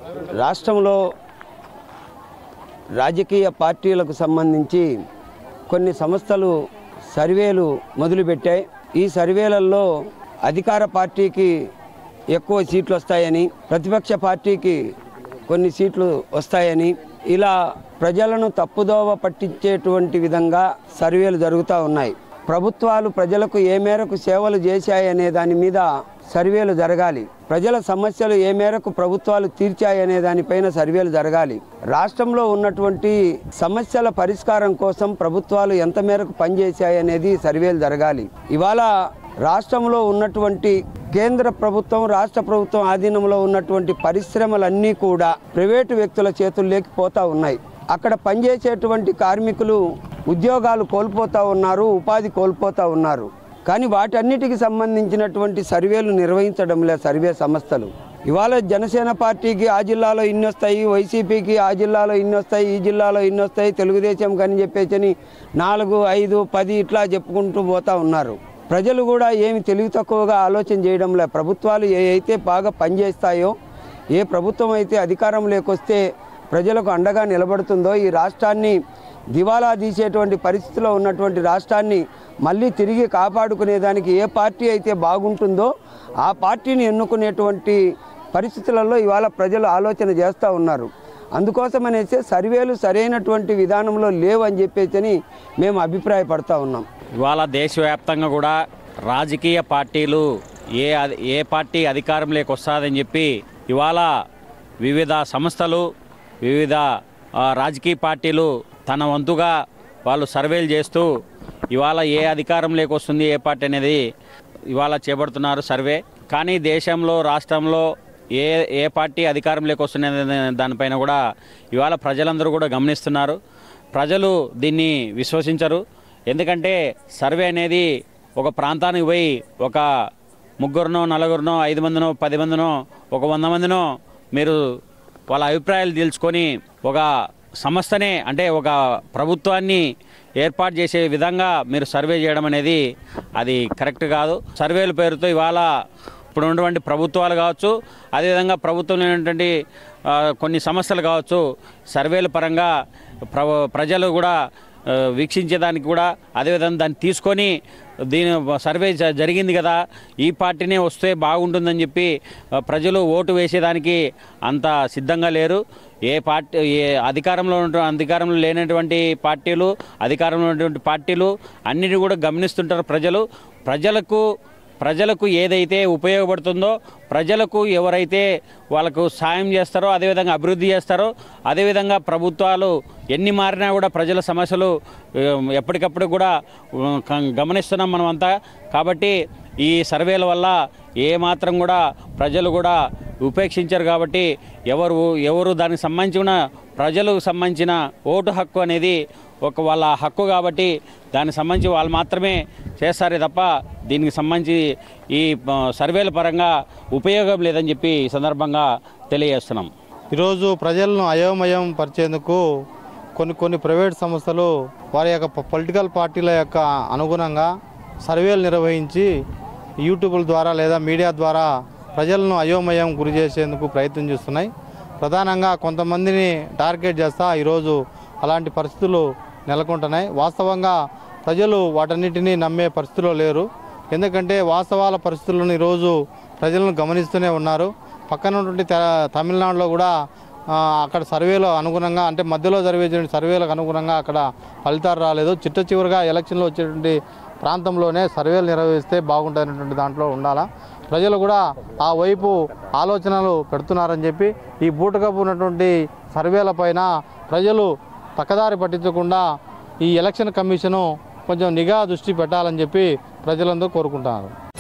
రాష్ట్రంలో రాజకీయ పార్టీలకు సంబంధించి కొన్ని సంస్థలు సర్వేలు మొదలుపెట్టాయి ఈ సర్వేలలో అధికార పార్టీకి ఎక్కువ సీట్లు వస్తాయని ప్రతిపక్ష పార్టీకి కొన్ని సీట్లు వస్తాయని ఇలా ప్రజలను తప్పుదోవ పట్టించేటువంటి విధంగా సర్వేలు జరుగుతూ ఉన్నాయి ప్రభుత్వాలు ప్రజలకు ఏ మేరకు సేవలు చేశాయనే దాని మీద సర్వేలు జరగాలి ప్రజల సమస్యలు ఏ మేరకు ప్రభుత్వాలు తీర్చాయనే దానిపైన సర్వేలు జరగాలి రాష్ట్రంలో ఉన్నటువంటి సమస్యల పరిష్కారం కోసం ప్రభుత్వాలు ఎంత మేరకు పనిచేశాయనేది సర్వేలు జరగాలి ఇవాళ రాష్ట్రంలో ఉన్నటువంటి కేంద్ర ప్రభుత్వం రాష్ట్ర ప్రభుత్వం ఆధీనంలో ఉన్నటువంటి పరిశ్రమలన్నీ కూడా ప్రైవేటు వ్యక్తుల చేతుల్లోకి పోతా ఉన్నాయి అక్కడ పనిచేసేటువంటి కార్మికులు ఉద్యోగాలు కోల్పోతూ ఉన్నారు ఉపాధి కోల్పోతూ ఉన్నారు కానీ వాటన్నిటికి సంబంధించినటువంటి సర్వేలు నిర్వహించడం లేదు సర్వే సంస్థలు ఇవాళ జనసేన పార్టీకి ఆ జిల్లాలో ఇన్ని వస్తాయి వైసీపీకి ఆ జిల్లాలో ఇన్ని వస్తాయి ఈ జిల్లాలో ఇన్ని వస్తాయి తెలుగుదేశం కానీ చెప్పేసి నాలుగు ఐదు పది ఇట్లా చెప్పుకుంటూ పోతా ఉన్నారు ప్రజలు కూడా ఏమి తెలివి తక్కువగా ఆలోచన చేయడం లే ప్రభుత్వాలు ఏ అయితే బాగా పనిచేస్తాయో ఏ ప్రభుత్వం అయితే అధికారం లేకొస్తే ప్రజలకు అండగా నిలబడుతుందో ఈ రాష్ట్రాన్ని దివాలా తీసేటువంటి పరిస్థితిలో ఉన్నటువంటి రాష్ట్రాన్ని మళ్ళీ తిరిగి కాపాడుకునేదానికి ఏ పార్టీ అయితే బాగుంటుందో ఆ పార్టీని ఎన్నుకునేటువంటి పరిస్థితులలో ఇవాళ ప్రజలు ఆలోచన చేస్తూ ఉన్నారు అందుకోసం అనేసి సర్వేలు సరైనటువంటి విధానంలో లేవని చెప్పేసి మేము అభిప్రాయపడతా ఉన్నాం ఇవాళ దేశవ్యాప్తంగా కూడా రాజకీయ పార్టీలు ఏ అధి- ఏ పార్టీ అధికారంలోకి వస్తుందని చెప్పి ఇవాళ వివిధ సంస్థలు వివిధ ఆ, రాజకీయ పార్టీలు తన వంతుగా వాళ్ళు సర్వేలు చేస్తూ ఇవాళ ఏ అధికారంలోకి వస్తుంది ఏ పార్టీ అనేది ఇవాళ చేపడుతున్నారు సర్వే కానీ దేశంలో రాష్ట్రంలో ఏ ఏ పార్టీ అధికారంలోకి వస్తుంది అనే దానిపైన కూడా ఇవాళ ప్రజలందరూ కూడా గమనిస్తున్నారు ప్రజలు దీన్ని విశ్వసించరు ఎందుకంటే సర్వే అనేది ఒక ప్రాంతానికి పోయి ఒక ముగ్గురునో నలుగురినో ఐదు మందినో పది మందినో ఒక వంద మందినో మీరు వాళ్ళ అభిప్రాయాలు తెలుసుకొని ఒక సంస్థనే అంటే ఒక ప్రభుత్వాన్ని ఏర్పాటు చేసే విధంగా మీరు సర్వే చేయడం అనేది అది కరెక్ట్ కాదు సర్వేల పేరుతో ఇవాళ ఇప్పుడు ఉన్నటువంటి ప్రభుత్వాలు కావచ్చు అదేవిధంగా ప్రభుత్వంలో ఉన్నటువంటి ఆ, కొన్ని సమస్యలు కావచ్చు సర్వేల పరంగా ప్ర ప్రజలు కూడా ఆ, వీక్షించేదానికి కూడా అదేవిధంగా దాన్ని తీసుకొని దీని సర్వే జ- జరిగింది కదా ఈ పార్టీనే వస్తే బాగుంటుందని చెప్పి ఆ, ప్రజలు ఓటు వేసేదానికి అంత సిద్ధంగా లేరు ఏ పార్టీ ఏ అధికారంలో ఉన్న అధికారంలో లేనటువంటి పార్టీలు అధికారంలో ఉన్నటువంటి పార్టీలు అన్నిటి కూడా గమనిస్తుంటారు ప్రజలు ప్రజలకు ప్రజలకు ఏదైతే ఉపయోగపడుతుందో ప్రజలకు ఎవరైతే వాళ్ళకు సాయం చేస్తారో అదేవిధంగా అభివృద్ధి చేస్తారో అదేవిధంగా ప్రభుత్వాలు ఎన్ని మారినా కూడా ప్రజల సమస్యలు ఆ, ఎప్పటికప్పుడు కూడా ఆ, కం- గమనిస్తున్నాం మనం అంతా కాబట్టి ఈ సర్వేల వల్ల ఏ మాత్రం కూడా ప్రజలు కూడా ఉపేక్షించారు కాబట్టి ఎవరు ఎవరు దానికి సంబంధించిన ప్రజలకు సంబంధించిన ఓటు హక్కు అనేది ఒక వాళ్ళ హక్కు కాబట్టి దానికి సంబంధించి వాళ్ళు మాత్రమే చేస్తారే తప్ప దీనికి సంబంధించి ఈ ఆ, సర్వేల పరంగా ఉపయోగం లేదని చెప్పి ఈ సందర్భంగా తెలియజేస్తున్నాం ఈరోజు ప్రజలను అయోమయం పరిచేందుకు కొన్ని కొన్ని ప్రైవేట్ సంస్థలు వారి యొక్క పొ- పొలిటికల్ పార్టీల యొక్క అనుగుణంగా సర్వేలు నిర్వహించి యూట్యూబ్ల ద్వారా లేదా మీడియా ద్వారా ప్రజలను అయోమయం గురి చేసేందుకు ప్రయత్నం చేస్తున్నాయి ప్రధానంగా కొంతమందిని టార్గెట్ చేస్తా ఈరోజు అలాంటి పరిస్థితులు నెలకొంటున్నాయి వాస్తవంగా ప్రజలు వాటన్నిటినీ నమ్మే పరిస్థితిలో లేరు ఎందుకంటే వాస్తవాల పరిస్థితులను ఈరోజు ప్రజలను గమనిస్తూనే ఉన్నారు పక్కన ఉన్నటువంటి త- తమిళనాడులో కూడా ఆ, అక్కడ సర్వేలో అనుగుణంగా అంటే మధ్యలో జరిగే సర్వేలకు అనుగుణంగా అక్కడ ఫలితాలు రాలేదు చిట్ట చివరిగా ఎలక్షన్లో వచ్చేటువంటి ప్రాంతంలోనే సర్వేలు నిర్వహిస్తే బాగుంటుందనేటువంటి దాంట్లో ఉండాలా ప్రజలు కూడా ఆ వైపు ఆలోచనలు పెడుతున్నారని చెప్పి ఈ బూటకపు ఉన్నటువంటి సర్వేల పైన ప్రజలు పక్కదారి పట్టించకుండా ఈ ఎలక్షన్ కమిషను కొంచెం నిఘా దృష్టి పెట్టాలని చెప్పి ప్రజలందరూ కోరుకుంటున్నారు